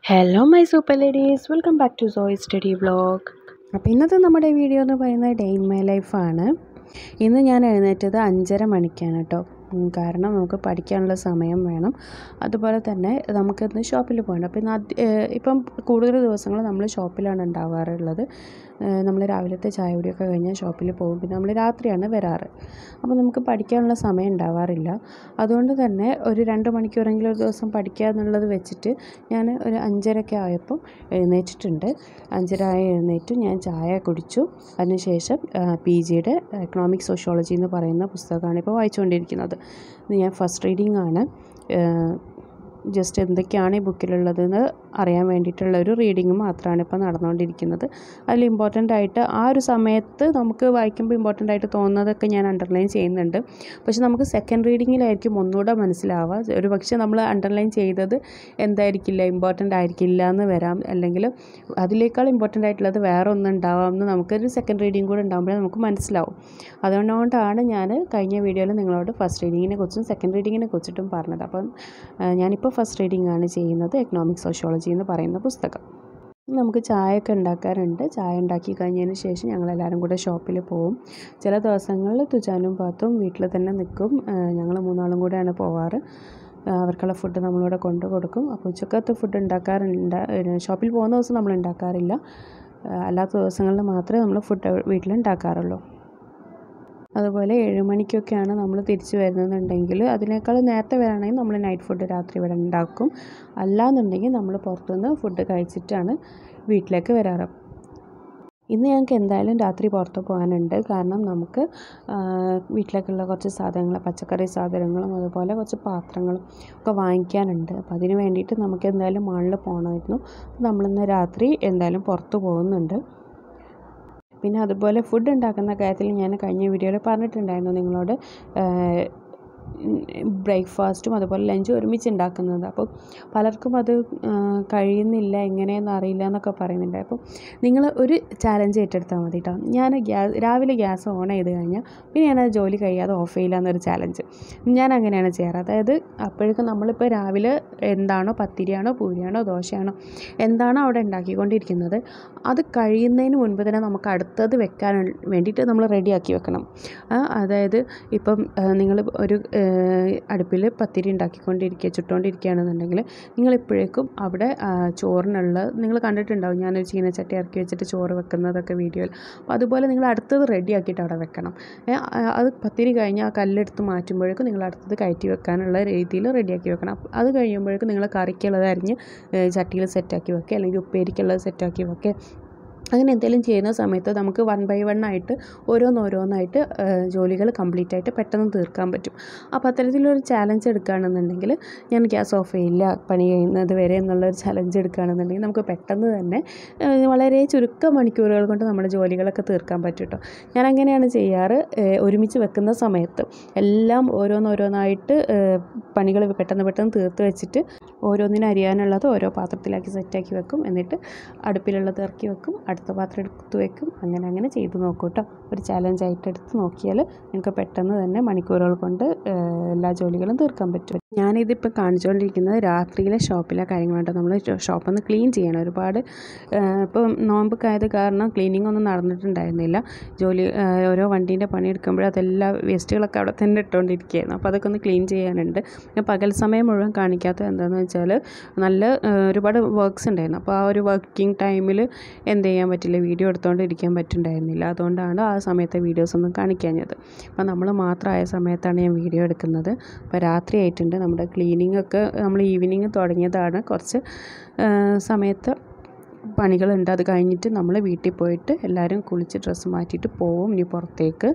Hello my super ladies welcome back to Soy study vlog അപ്പോൾ ഇന്നത്തെ നമ്മുടെ വീഡിയോ എന്ന് പറയുന്നത് ഡേ ഇൻ മൈ ലൈഫാണ് ഇന്ന് ഞാൻ എഴുന്നേറ്റത് അഞ്ചര മണിക്കാണ് കേട്ടോ ഉം, കാരണം നമുക്ക് പഠിക്കാനുള്ള സമയം വേണം അതുപോലെ തന്നെ നമുക്കിന്ന് ഷോപ്പിൽ പോകണം അപ്പോൾ ഇന്ന് ആദ്യ- ഏഹ് ഇപ്പം കൂടുതൽ ദിവസങ്ങൾ നമ്മൾ ഷോപ്പിലാണ് ഉണ്ടാവാറുള്ളത് നമ്മൾ രാവിലത്തെ ചായ കുടിയൊക്കെ കഴിഞ്ഞാൽ ഷോപ്പിൽ പോകും പിന്നെ നമ്മൾ രാത്രിയാണ് വരാറ് അപ്പോൾ നമുക്ക് പഠിക്കാനുള്ള സമയം ഉണ്ടാവാറില്ല അതുകൊണ്ട് തന്നെ ഒരു രണ്ട് മണിക്കൂറെങ്കിലും ഒരു ദിവസം പഠിക്കുക എന്നുള്ളത് വെച്ചിട്ട് ഞാൻ ഒരു അഞ്ചരയൊക്കെ ആയപ്പോൾ എഴുന്നേറ്റിട്ടുണ്ട് അഞ്ചര ആയി എഴുന്നേറ്റു ഞാൻ ചായ കുടിച്ചു അതിനുശേഷം പി ജിയുടെ എക്കണോമിക് സോഷ്യോളജി എന്ന് പറയുന്ന പുസ്തകമാണ് ഇപ്പോൾ വായിച്ചുകൊണ്ടിരിക്കുന്നത് ഇത് ഞാൻ ഫസ്റ്റ് റീഡിംഗ് ആണ് ജസ്റ്റ് എന്തൊക്കെയാണ് ഈ ബുക്കിലുള്ളതെന്ന് അറിയാൻ വേണ്ടിയിട്ടുള്ള ഒരു റീഡിങ് മാത്രമാണ് ഇപ്പോൾ നടന്നുകൊണ്ടിരിക്കുന്നത് അതിൽ ഇമ്പോർട്ടൻ്റ് ആയിട്ട് ആ ഒരു സമയത്ത് നമുക്ക് വായിക്കുമ്പോൾ ഇമ്പോർട്ടൻ്റ് ആയിട്ട് തോന്നുന്നതൊക്കെ ഞാൻ അണ്ടർലൈൻ ചെയ്യുന്നുണ്ട് പക്ഷെ നമുക്ക് സെക്കൻഡ് റീഡിങ്ങിലായിരിക്കും ഒന്നുകൂടെ മനസ്സിലാവുക ഒരു പക്ഷേ നമ്മൾ അണ്ടർലൈൻ ചെയ്തത് എന്തായിരിക്കില്ല ഇമ്പോർട്ടൻ്റ് ആയിരിക്കില്ല എന്ന് വരാം അല്ലെങ്കിൽ അതിനേക്കാൾ ഇമ്പോർട്ടൻ്റ് ആയിട്ടുള്ളത് വേറെ ഒന്നും ഉണ്ടാവാം എന്ന് നമുക്കൊരു സെക്കൻഡ് റീഡിങ് കൂടെ ഉണ്ടാകുമ്പോഴേ നമുക്ക് മനസ്സിലാവും അതുകൊണ്ടാണ് ഞാൻ കഴിഞ്ഞ വീഡിയോയിൽ നിങ്ങളോട് ഫസ്റ്റ് റീഡിങ്ങിനെ കുറിച്ചും സെക്കൻഡ് റീഡിങ്ങിനെ കുറിച്ചിട്ടും പറഞ്ഞത് അപ്പം ആ, ഞാനിപ്പോൾ ഫസ്റ്റ് റീഡിംഗ് ആണ് ചെയ്യുന്നത് എക്കണോമിക് സോഷ്യോളജി എന്ന് പറയുന്ന പുസ്തകം നമുക്ക് ചായയൊക്കെ ഉണ്ടാക്കാറുണ്ട് ചായ ഉണ്ടാക്കി കഴിഞ്ഞതിന് ശേഷം ഞങ്ങളെല്ലാവരും കൂടെ ഷോപ്പിൽ പോവും ചില ദിവസങ്ങളിൽ തുജാനും പാത്തും വീട്ടിൽ തന്നെ നിൽക്കും ഞങ്ങൾ മൂന്നാളും കൂടെയാണ് പോവാറ് ആ, അവർക്കുള്ള ഫുഡ് നമ്മളിവിടെ കൊണ്ടു കൊടുക്കും അപ്പോൾ ഉച്ചക്കത്തെ ഫുഡ് ഉണ്ടാക്കാറുണ്ട് ഏ, ഷോപ്പിൽ പോകുന്ന ദിവസം നമ്മൾ ഉണ്ടാക്കാറില്ല ആ, അല്ലാത്ത ദിവസങ്ങളിൽ മാത്രമേ നമ്മൾ ഫുഡ് വീട്ടിൽ ഉണ്ടാക്കാറുള്ളൂ അതുപോലെ ഏഴ് മണിക്കൊക്കെയാണ് നമ്മൾ തിരിച്ച് വരുന്നതെന്നുണ്ടെങ്കിൽ അതിനേക്കാൾ നേരത്തെ വരാണെങ്കിൽ നമ്മൾ നൈറ്റ് ഫുഡ് രാത്രി ഇവിടെ ഉണ്ടാക്കും അല്ലാന്നുണ്ടെങ്കിൽ നമ്മൾ പുറത്തുനിന്ന് ഫുഡ് കഴിച്ചിട്ടാണ് വീട്ടിലേക്ക് വരാറ് ഇന്ന് ഞങ്ങൾക്ക് എന്തായാലും രാത്രി പുറത്ത് പോകാനുണ്ട് കാരണം നമുക്ക് ആ, വീട്ടിലേക്കുള്ള കുറച്ച് സാധനങ്ങൾ പച്ചക്കറി സാധനങ്ങളും അതുപോലെ കുറച്ച് പാത്രങ്ങളും ഒക്കെ വാങ്ങിക്കാനുണ്ട് അപ്പോൾ അതിന് വേണ്ടിയിട്ട് നമുക്ക് എന്തായാലും മാളിൽ പോകണമായിരുന്നു അപ്പോൾ നമ്മളിന്ന് രാത്രി എന്തായാലും പുറത്ത് പോകുന്നുണ്ട് പിന്നെ അതുപോലെ ഫുഡ് ഉണ്ടാക്കുന്ന കാര്യത്തിൽ ഞാൻ കഴിഞ്ഞ വീഡിയോയിൽ പറഞ്ഞിട്ടുണ്ടായിരുന്നു നിങ്ങളോട് ബ്രേക്ക്ഫാസ്റ്റും അതുപോലെ ലഞ്ചും ഒരുമിച്ച് ഉണ്ടാക്കുന്നത് അപ്പോൾ പലർക്കും അത് ആ, കഴിയുന്നില്ല എങ്ങനെയെന്ന് അറിയില്ല എന്നൊക്കെ പറയുന്നുണ്ട് അപ്പോൾ നിങ്ങൾ ഒരു ചാലഞ്ച് ഏറ്റെടുത്താൽ മതി കേട്ടോ ഞാൻ ഗ്യാസ് രാവിലെ ഗ്യാസ് ഓൺ ചെയ്ത് കഴിഞ്ഞാൽ പിന്നെ ഞാനത് ജോലി കഴിയാതെ ഓഫ് ചെയ്യില്ല എന്നൊരു ചാലഞ്ച് ഞാൻ അങ്ങനെയാണ് ചെയ്യാറ് അതായത് അപ്പോഴേക്കും നമ്മളിപ്പോൾ രാവിലെ എന്താണോ പത്തിരിയാണോ പൂരിയാണോ ദോശയാണോ എന്താണോ അവിടെ ഉണ്ടാക്കിക്കൊണ്ടിരിക്കുന്നത് അത് കഴിയുന്നതിന് മുൻപ് തന്നെ നമുക്ക് അടുത്തത് വെക്കാൻ വേണ്ടിയിട്ട് നമ്മൾ റെഡിയാക്കി വെക്കണം ആ, അതായത് ഇപ്പം നിങ്ങൾ ഒരു അടുപ്പിൽ പത്തിരി ഉണ്ടാക്കിക്കൊണ്ടിരിക്കുക ചുട്ടുകൊണ്ടിരിക്കുകയാണെന്നുണ്ടെങ്കിൽ നിങ്ങളിപ്പോഴേക്കും അവിടെ ആ, ചോറിനുള്ള നിങ്ങൾ കണ്ടിട്ടുണ്ടാവും ഞാനൊരു ചീനച്ചട്ടി ഇറക്കി വെച്ചിട്ട് ചോറ് വെക്കുന്നതൊക്കെ വീഡിയോയിൽ അപ്പോൾ അതുപോലെ നിങ്ങൾ അടുത്തത് റെഡിയാക്കിയിട്ട് അവിടെ വെക്കണം ഏ, ആ, അത് പത്തിരി കഴിഞ്ഞ് ആ കല്ലെടുത്ത് മാറ്റുമ്പോഴേക്കും നിങ്ങൾ അടുത്തത് കയറ്റി വെക്കാനുള്ള രീതിയിൽ റെഡിയാക്കി വെക്കണം അപ്പ- അത് കഴിയുമ്പോഴേക്കും നിങ്ങൾ കറിക്കുള്ളത് അരിഞ്ഞ് ഏ, ചട്ടിയിൽ സെറ്റാക്കി വെക്കുക അല്ലെങ്കിൽ ഉപ്പേരിക്കുള്ളത് സെറ്റാക്കി വെക്കുക അങ്ങനെ എന്തെങ്കിലും ചെയ്യുന്ന സമയത്ത് നമുക്ക് വൺ ബൈ വൺ ആയിട്ട് ഓരോന്നോരോന്നായിട്ട് ജോലികൾ കംപ്ലീറ്റ് ആയിട്ട് പെട്ടെന്ന് തീർക്കാൻ പറ്റും അപ്പോൾ അത്തരത്തിലൊരു ചാലഞ്ച് എടുക്കുകയാണെന്നുണ്ടെങ്കിൽ ഞാൻ ഗ്യാസ് ഓഫ് ചെയ്യില്ല പണി കഴിയുന്നത് വരെ എന്നുള്ളൊരു ചലഞ്ച് എടുക്കുകയാണെന്നുണ്ടെങ്കിൽ നമുക്ക് പെട്ടെന്ന് തന്നെ ഏഹ്, വളരെ ചുരുക്കം മണിക്കൂറുകൾ കൊണ്ട് നമ്മുടെ ജോലികളൊക്കെ തീർക്കാൻ പറ്റും കേട്ടോ ഞാൻ അങ്ങനെയാണ് ചെയ്യാറ് ഏഹ്, ഒരുമിച്ച് വെക്കുന്ന സമയത്ത് എല്ലാം ഓരോന്നോരോന്നായിട്ട് പണികൾ പെട്ടെന്ന് പെട്ടെന്ന് തീർത്ത് വെച്ചിട്ട് ഓരോന്നിനും അരിയാനുള്ളത് ഓരോ പാത്രത്തിലാക്കി സെറ്റാക്കി വെക്കും എന്നിട്ട് അടുപ്പിലുള്ളത് ഇറക്കി വെക്കും അടുത്ത പാത്രം എടുത്ത് വെക്കും അങ്ങനെ അങ്ങനെ ചെയ്ത് നോക്കൂ കേട്ടോ ഒരു ചാലഞ്ചായിട്ട് എടുത്ത് നോക്കിയാൽ നിങ്ങൾക്ക് പെട്ടെന്ന് തന്നെ മണിക്കൂറുകൾ കൊണ്ട് ഏഹ്, എല്ലാ ജോലികളും തീർക്കാൻ പറ്റും ഞാനിതിപ്പോൾ കാണിച്ചുകൊണ്ടിരിക്കുന്നത് രാത്രിയിലെ ഷോപ്പിലെ കാര്യങ്ങളാണ് നമ്മൾ ഷോപ്പൊന്ന് ക്ലീൻ ചെയ്യണം ഒരുപാട് ഏഹ്, ഇപ്പം നോമ്പൊക്കെ ആയത് കാരണം ക്ലീനിങ് ഒന്നും നടന്നിട്ടുണ്ടായിരുന്നില്ല ജോലി ഏഹ്, ഓരോ വണ്ടീൻ്റെ പണി എടുക്കുമ്പോൾ അതെല്ലാം വേസ്റ്റുകളൊക്കെ അവിടെ തന്നെ ഇട്ടുകൊണ്ടിരിക്കുകയായിരുന്നു അപ്പോൾ അതൊക്കെ ഒന്ന് ക്ലീൻ ചെയ്യാനുണ്ട് പിന്നെ പകൽ സമയം മുഴുവൻ കാണിക്കാത്തത് എന്താണെന്ന് വെച്ചാൽ നല്ല ഏഹ്, ഒരുപാട് വർക്ക്സ് ഉണ്ടായിരുന്നു അപ്പോൾ ആ ഒരു വർക്കിംഗ് ടൈമിൽ എന്ത് ചെയ്യാൻ പറ്റില്ല വീഡിയോ എടുത്തുകൊണ്ട് ഇരിക്കാൻ പറ്റുന്നുണ്ടായിരുന്നില്ല അതുകൊണ്ടാണ് ആ സമയത്തെ വീഡിയോസ് ഒന്നും കാണിക്കാഞ്ഞത് അപ്പോൾ നമ്മൾ മാത്രമായ സമയത്താണ് ഞാൻ വീഡിയോ എടുക്കുന്നത് അപ്പോൾ രാത്രി ആയിട്ടുണ്ട് നമ്മുടെ ക്ലീനിങ് ഒക്കെ നമ്മൾ ഈവനിങ് തുടങ്ങിയതാണ് കുറച്ച് ഏഹ്, സമയത്ത് പണികളുണ്ട് അത് കഴിഞ്ഞിട്ട് നമ്മൾ വീട്ടിൽ പോയിട്ട് എല്ലാവരും കുളിച്ച് ഡ്രസ്സ് മാറ്റിയിട്ട് പോവും ഇനി പുറത്തേക്ക്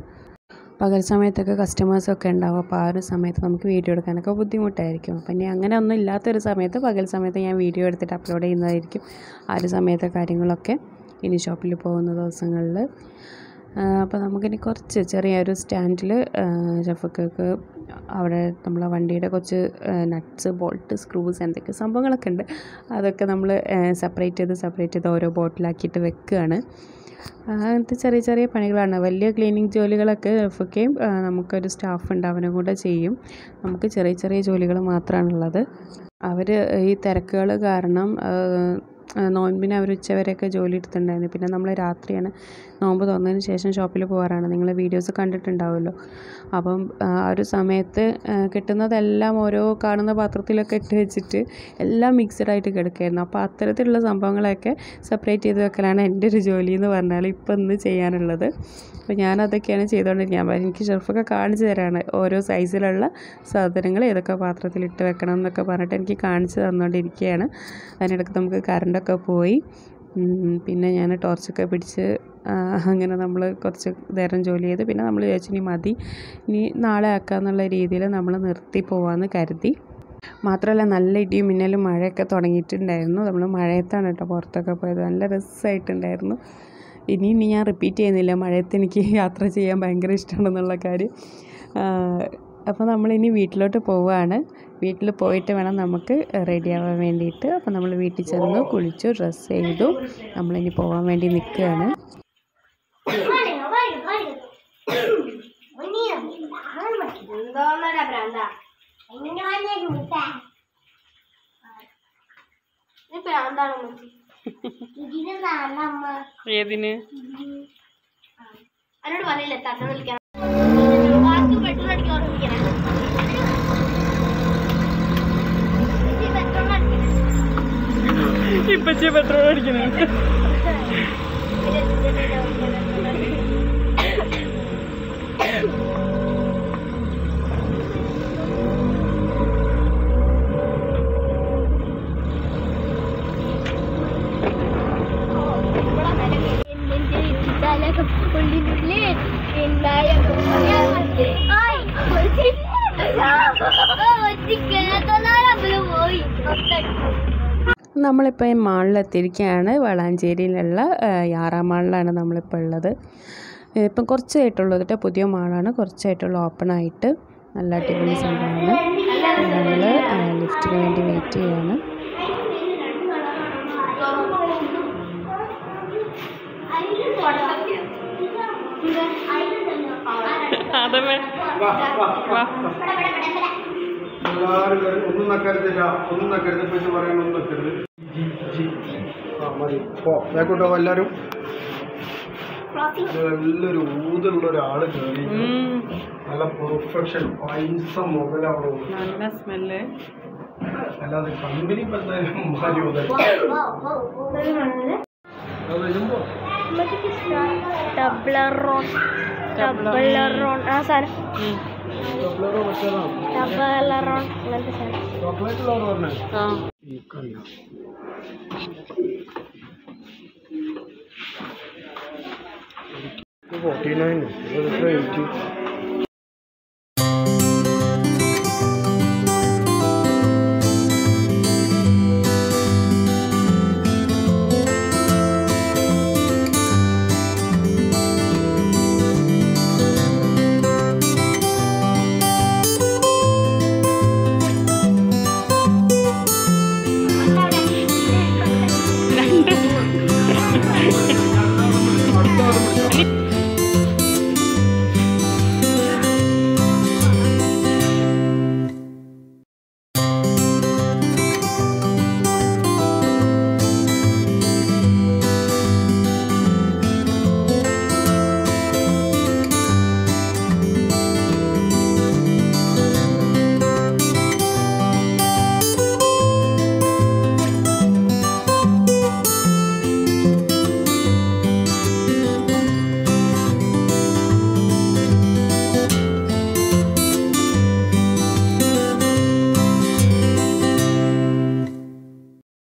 പകൽ സമയത്തൊക്കെ കസ്റ്റമേഴ്സൊക്കെ ഉണ്ടാവും അപ്പോൾ ആ ഒരു സമയത്ത് നമുക്ക് വീഡിയോ എടുക്കാനൊക്കെ ബുദ്ധിമുട്ടായിരിക്കും അപ്പം ഇനി അങ്ങനെ ഒന്നും ഇല്ലാത്തൊരു സമയത്ത് പകൽ സമയത്ത് ഞാൻ വീഡിയോ എടുത്തിട്ട് അപ്ലോഡ് ചെയ്യുന്നതായിരിക്കും ആ ഒരു സമയത്തെ കാര്യങ്ങളൊക്കെ ഇനി ഷോപ്പിൽ പോകുന്ന ദിവസങ്ങളിൽ അപ്പോൾ നമുക്കിനി കുറച്ച് ചെറിയൊരു സ്റ്റാൻഡിൽ ഷഫക്കക്ക് അവിടെ നമ്മളെ വണ്ടിയുടെ കുറച്ച് നട്ട്സ് ബോൾട്ട് സ്ക്രൂസ് എന്തൊക്കെ സംഭവങ്ങളൊക്കെ ഉണ്ട് അതൊക്കെ നമ്മൾ സെപ്പറേറ്റ് ചെയ്ത് സെപ്പറേറ്റ് ചെയ്ത് ഓരോ ബോട്ടിലാക്കിയിട്ട് വെക്കുകയാണ് അങ്ങനത്തെ ചെറിയ ചെറിയ പണികളാണ് വലിയ ക്ലീനിങ് ജോലികളൊക്കെ ഷഫക്കയും നമുക്കൊരു സ്റ്റാഫ് ഉണ്ട് അവനും കൂടെ ചെയ്യും നമുക്ക് ചെറിയ ചെറിയ ജോലികൾ മാത്രമാണുള്ളത് അവർ ഈ തിരക്കുകൾ കാരണം നോൻപിന് അവർ ഉച്ചവരെയൊക്കെ ജോലി എടുത്തിട്ടുണ്ടായിരുന്നു പിന്നെ നമ്മൾ രാത്രിയാണ് നോമ്പ് തുറന്നതിന് ശേഷം ഷോപ്പിൽ പോകാറാണ് നിങ്ങൾ വീഡിയോസ് കണ്ടിട്ടുണ്ടാവുമല്ലോ അപ്പം ആ ഒരു സമയത്ത് കിട്ടുന്നതെല്ലാം ഓരോ കാണുന്ന പാത്രത്തിലൊക്കെ ഇട്ട് വെച്ചിട്ട് എല്ലാം മിക്സഡ് ആയിട്ട് കിടക്കുകയായിരുന്നു അപ്പോൾ അത്തരത്തിലുള്ള സംഭവങ്ങളൊക്കെ സെപ്പറേറ്റ് ചെയ്ത് വെക്കലാണ് എൻ്റെ ഒരു ജോലി എന്ന് പറഞ്ഞാൽ ഇപ്പം ഇന്ന് ചെയ്യാനുള്ളത് അപ്പോൾ ഞാനതൊക്കെയാണ് ചെയ്തുകൊണ്ടിരിക്കുക അപ്പോൾ എനിക്ക് ഷെഫൊക്കെ കാണിച്ചു തരാണ് ഓരോ സൈസിലുള്ള സാധനങ്ങൾ ഏതൊക്കെ പാത്രത്തിലിട്ട് വെക്കണം എന്നൊക്കെ പറഞ്ഞിട്ട് എനിക്ക് കാണിച്ചു തന്നുകൊണ്ടിരിക്കുകയാണ് അതിനിടയ്ക്ക് നമുക്ക് കറണ്ടൊക്കെ പോയി പിന്നെ ഞാൻ ടോർച്ചൊക്കെ പിടിച്ച് അങ്ങനെ നമ്മൾ കുറച്ച് നേരം ജോലി ചെയ്ത് പിന്നെ നമ്മൾ വിചാരിച്ചു ഇനി മതി ഇനി നാളെ ആക്കാമെന്നുള്ള രീതിയിൽ നമ്മൾ നിർത്തി പോവാമെന്ന് കരുതി മാത്രമല്ല നല്ല ഇടിയും മിന്നലും മഴയൊക്കെ തുടങ്ങിയിട്ടുണ്ടായിരുന്നു നമ്മൾ മഴയത്താണ് കേട്ടോ പുറത്തൊക്കെ പോയത് നല്ല രസമായിട്ടുണ്ടായിരുന്നു ഇനി ഇനി ഞാൻ റിപ്പീറ്റ് ചെയ്യുന്നില്ല മഴയത്ത് എനിക്ക് യാത്ര ചെയ്യാൻ ഭയങ്കര ഇഷ്ടമാണെന്നുള്ള കാര്യം അപ്പോൾ നമ്മളിനി വീട്ടിലോട്ട് പോവുകയാണ് വീട്ടിൽ പോയിട്ട് വേണം നമുക്ക് റെഡി ആവാൻ വേണ്ടിയിട്ട് അപ്പോൾ നമ്മൾ വീട്ടിൽ ചെന്ന് കുളിച്ചു ഡ്രസ്സ് ചെയ്തു നമ്മളിനി പോകാൻ വേണ്ടി നിൽക്കുകയാണ് എന്തോന്നടാ ഭ്രാന്ത ഇത് ഭ്രാന്താണ് ഉമ്മച്ചി. ഏതിന് എന്നോട് പറയില്ല തട്ട വിളിക്കണം വാക്ക് പെട്രോൾ അടിക്കാൻ ഓർമ്മിക്കണം പെട്രോൾ അടിക്കണം ഇപ്പച്ചി പെട്രോൾ അടിക്കണേ പോയി നമ്മളിപ്പോൾ ഈ മാളിലെത്തിയിരിക്കുകയാണ് വളാഞ്ചേരിയിലുള്ള യാറാ മാളിലാണ് നമ്മളിപ്പോൾ ഉള്ളത് ഇപ്പം കുറച്ചായിട്ടുള്ളൂ കേട്ടോ പുതിയ മാളാണ് കുറച്ചായിട്ടുള്ള ഓപ്പൺ ആയിട്ട് നല്ല അടിപൊളി സംഭവമാണ് നമ്മൾ ലിഫ്റ്റിന് വേണ്ടി വെയിറ്റ് ചെയ്യാണ് അതമേ എല്ലാവരും കയറി ഒന്നും നക്കരുതില്ല ഒന്നും നക്കരുത് പറ്റി പറയാൻ ഒന്നും നക്കരുത് ജി ജി ആ മതി പോ വേക്കോട്ടോ എല്ലാവരും നല്ലൊരു ഊതുള്ള ഒരാള് കയറി നല്ല പെർഫെക്ഷൻ പൈസ മുതലാവണോ നല്ല സ്മെല്ല് അല്ലാതെ കമ്പനി എന്തായാലും മാറി മുതൽ അത് വരുമ്പോ ടബ്ലറോൺ ടബ്ലറോൺ ആ സാധനം ചോക്ലേറ്റോ മറ്റേതാണ് ടബ്ലറോൺ അങ്ങനത്തെ സാധനം ചോക്ലേറ്റ് ഉള്ളവർ പറഞ്ഞേ ആ ഈ കറിയ ഫോർട്ടി നയൻ എയ്റ്റി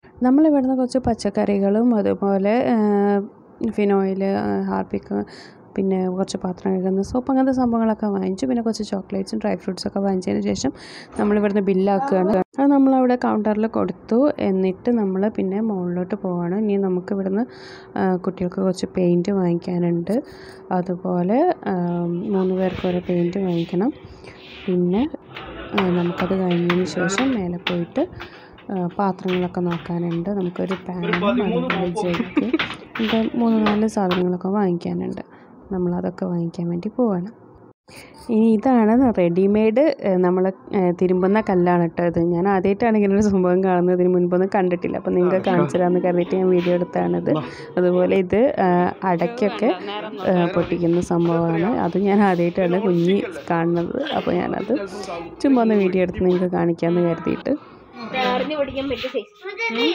നമ്മളിവിടുന്ന് കുറച്ച് പച്ചക്കറികളും അതുപോലെ ഫിനോയിൽ ഹാർപ്പിക്ക് പിന്നെ കുറച്ച് പാത്രം കഴുകുന്ന സോപ്പ് അങ്ങനത്തെ സംഭവങ്ങളൊക്കെ വാങ്ങിച്ചു പിന്നെ കുറച്ച് ചോക്ലേറ്റ്സും ഡ്രൈ ഫ്രൂട്ട്സും ഒക്കെ വാങ്ങിച്ചതിന് ശേഷം നമ്മളിവിടുന്ന് ബില്ലാക്കുകയാണ് അത് നമ്മളവിടെ കൗണ്ടറിൽ കൊടുത്തു എന്നിട്ട് നമ്മൾ പിന്നെ മുകളിലോട്ട് പോവാണ് ഇനി നമുക്ക് ഇവിടുന്ന് ആ, കുട്ടികൾക്ക് കുറച്ച് പെയിൻറ്റ് വാങ്ങിക്കാനുണ്ട് അതുപോലെ ആ, മൂന്ന് പേർക്ക് ഒരു പെയിൻറ്റ് വാങ്ങിക്കണം പിന്നെ ആ, നമുക്കത് കഴിഞ്ഞതിന് ശേഷം മേലെ പോയിട്ട് ആ, പാത്രങ്ങളൊക്കെ നോക്കാനുണ്ട് നമുക്കൊരു പാനും അതുപോലെ ജഗ് ഇങ്ങനത്തെ മൂന്ന് നാല് സാധനങ്ങളൊക്കെ വാങ്ങിക്കാനുണ്ട് നമ്മളതൊക്കെ വാങ്ങിക്കാൻ വേണ്ടി പോവാണ് ഇനി ഇതാണ് റെഡിമെയ്ഡ് നമ്മൾ തിരുമ്പുന്ന കല്ലാണ് കേട്ടോ ഇത് ഞാൻ ആദ്യമായിട്ടാണ് ഇങ്ങനെ ഒരു സംഭവം കാണുന്നത് ഇതിന് മുൻപൊന്നും കണ്ടിട്ടില്ല അപ്പം നിങ്ങൾക്ക് കാണിച്ചു തരാമെന്ന് കരുതിയിട്ട് ഞാൻ വീഡിയോ എടുത്താണിത് അതുപോലെ ഇത് ആ, അടയ്ക്കൊക്കെ ആ, പൊട്ടിക്കുന്ന സംഭവമാണ് അത് ഞാൻ ആദ്യമായിട്ടാണ് കുഞ്ഞി കാണുന്നത് അപ്പോൾ ഞാനത് ചുമ്മാ ഒന്ന് വീഡിയോ എടുത്ത് നിങ്ങൾക്ക് കാണിക്കാമെന്ന് കരുതിയിട്ട് അറിഞ്ഞു പൊടിക്കാൻ പറ്റിയ സൈസ്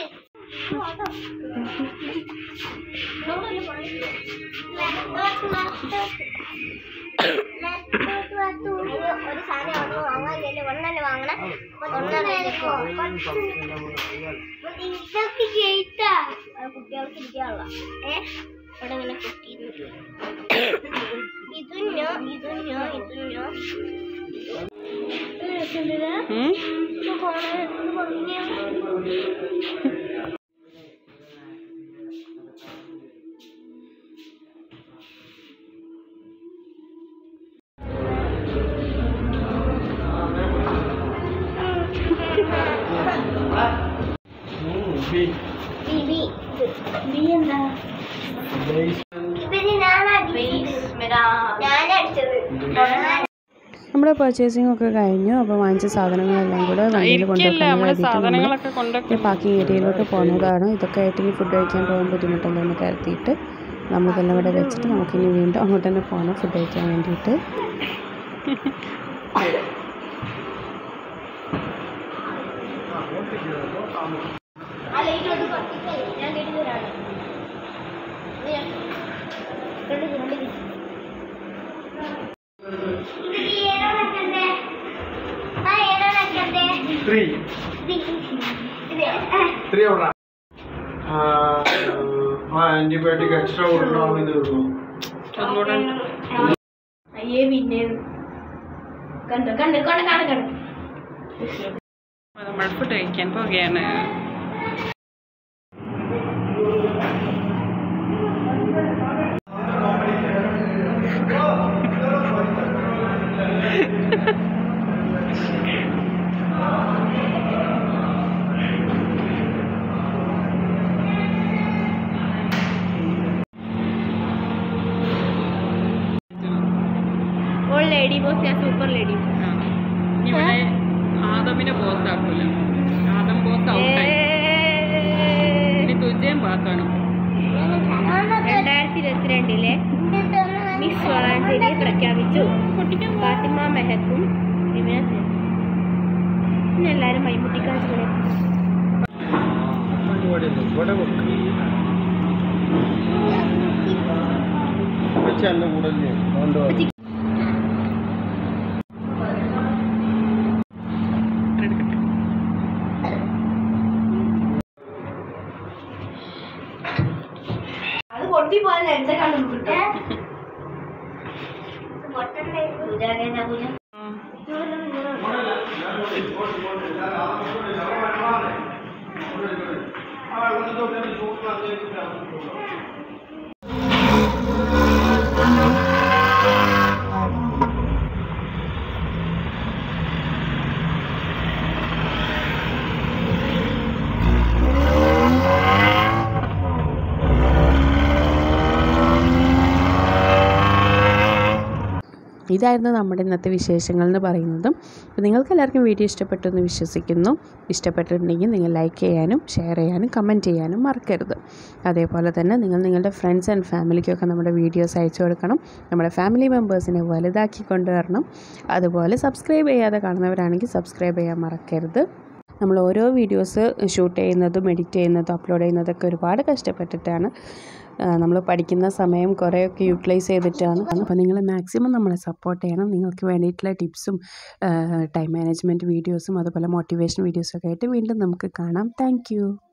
ഒരു സാധനം ഒന്ന് വാങ്ങാനില്ല ഒന്നല്ലേ വാങ്ങണം ഇതൊക്കെ ജയിച്ചാ കുട്ടികൾക്ക് ഇരിക്കാനുള്ള ഏ ഇവിടെ ഇങ്ങനെ കുട്ടിയിരുന്നു ഇതും ഞാൻ ഇതും ഞാൻ ഇതും ഞാൻ രസമുണ്ടല്ലേ ഉം? ഇത് കാണാൻ എന്ത് ഭംഗിയാ ബി ബി ബി ബി എന്താ പിന്നെ ഞാനടിച്ചത് ഞാനടിച്ചത് നമ്മുടെ പർച്ചേസിംഗ് ഒക്കെ കഴിഞ്ഞു അപ്പോൾ വാങ്ങിച്ച സാധനങ്ങളെല്ലാം കൂടെ വണ്ടിയിൽ കൊണ്ടുവെക്കാൻ വേണ്ടിയിട്ട് നമ്മൾ പാക്കിംഗ് ഏരിയയിലോട്ട് പോകുന്നതാണ് ഇതൊക്കെ ആയിട്ട് ഇനി ഫുഡ് കഴിക്കാൻ പോകാൻ ബുദ്ധിമുട്ടല്ലോ എന്ന് കരുതിയിട്ട് നമുക്കെല്ലാം ഇവിടെ വെച്ചിട്ട് നമുക്കിനി വീണ്ടും അങ്ങോട്ട് തന്നെ പോകണം ഫുഡ് കഴിക്കാൻ വേണ്ടിയിട്ട് ആ ലൈറ്റ് കൊണ്ട് കത്തിക്കേ ഞാൻ കേട്ടു തരാണ് കണ്ടിട്ട് കണ്ടിട്ട് ഇത് ഏതാ വെക്കണ്ടേ ആ ഏതാ വെക്കണ്ടേ ത്രീ ഇത് ആ ത്രീ എവിടെ ആ ആന്റിബയോട്ടിക് എക്സ്ട്രാ കൊടുക്കണം ഇത് കിട്ടും അയ്യേ പിന്നെ കണ്ടു കണ്ടു കണ്ടു കാണു കണ്ടു നമ്മൾ ഫുഡ് കഴിക്കാൻ പോവുകയാണ് ഓൾ ലേഡി ബോസ് ഞാൻ സൂപ്പർ ലേഡി ഇവിടെ ആദമിനെ ബോസ് ആക്കൂല ആദം ബോസ് ഔട്ടായി ഇനി തുജയും പാത്താണ് രണ്ടായിരത്തി ഇരുപത്തിരണ്ടിലെ മിസ് വളാഞ്ചേരി പ്രഖ്യാപിച്ചു ഫാത്തിമ മെഹക്കും റിമിന സെൻ. ഇന്ന് എല്ലാവരും മൈമുട്ടിക്കാച്ച് കളി ഇവിടെ വെക്ക് വെച്ച് എന്നെ കൂടല്ലേ അതുകൊണ്ട് വരാം. അത് പൊട്ടി പോയാൽ എന്റെ കണ്ടു പൊട്ടണ്ടേ പൂജ പൂജ ആ വെള്ളത്തിലൊക്കെ ചൂട് വന്നിട്ടില്ല ഇതായിരുന്നു നമ്മുടെ ഇന്നത്തെ വിശേഷങ്ങൾ എന്ന് പറയുന്നതും അപ്പോൾ നിങ്ങൾക്ക് എല്ലാവർക്കും വീഡിയോ ഇഷ്ടപ്പെട്ടു എന്ന് വിശ്വസിക്കുന്നു ഇഷ്ടപ്പെട്ടിട്ടുണ്ടെങ്കിൽ നിങ്ങൾ ലൈക്ക് ചെയ്യാനും ഷെയർ ചെയ്യാനും കമൻറ്റ് ചെയ്യാനും മറക്കരുത് അതേപോലെ തന്നെ നിങ്ങൾ നിങ്ങളുടെ ഫ്രണ്ട്സ് ആൻഡ് ഫാമിലിക്കൊക്കെ നമ്മുടെ വീഡിയോസ് അയച്ചു കൊടുക്കണം നമ്മുടെ ഫാമിലി മെമ്പേഴ്സിനെ വലുതാക്കി കൊണ്ടുവരണം അതുപോലെ സബ്സ്ക്രൈബ് ചെയ്യാതെ കാണുന്നവരാണെങ്കിൽ സബ്സ്ക്രൈബ് ചെയ്യാൻ മറക്കരുത് നമ്മൾ ഓരോ വീഡിയോസ് ഷൂട്ട് ചെയ്യുന്നതും എഡിറ്റ് ചെയ്യുന്നതും അപ്ലോഡ് ചെയ്യുന്നതൊക്കെ ഒരുപാട് കഷ്ടപ്പെട്ടിട്ടാണ് നമ്മൾ പഠിക്കുന്ന സമയം കുറേയൊക്കെ യൂട്ടിലൈസ് ചെയ്തിട്ടാണ് അപ്പോൾ നിങ്ങൾ മാക്സിമം നമ്മളെ സപ്പോർട്ട് ചെയ്യണം നിങ്ങൾക്ക് വേണ്ടിയിട്ടുള്ള ടിപ്സും ടൈം മാനേജ്മെൻറ്റ് വീഡിയോസും അതുപോലെ മോട്ടിവേഷൻ വീഡിയോസൊക്കെ ആയിട്ട് വീണ്ടും നമുക്ക് കാണാം താങ്ക്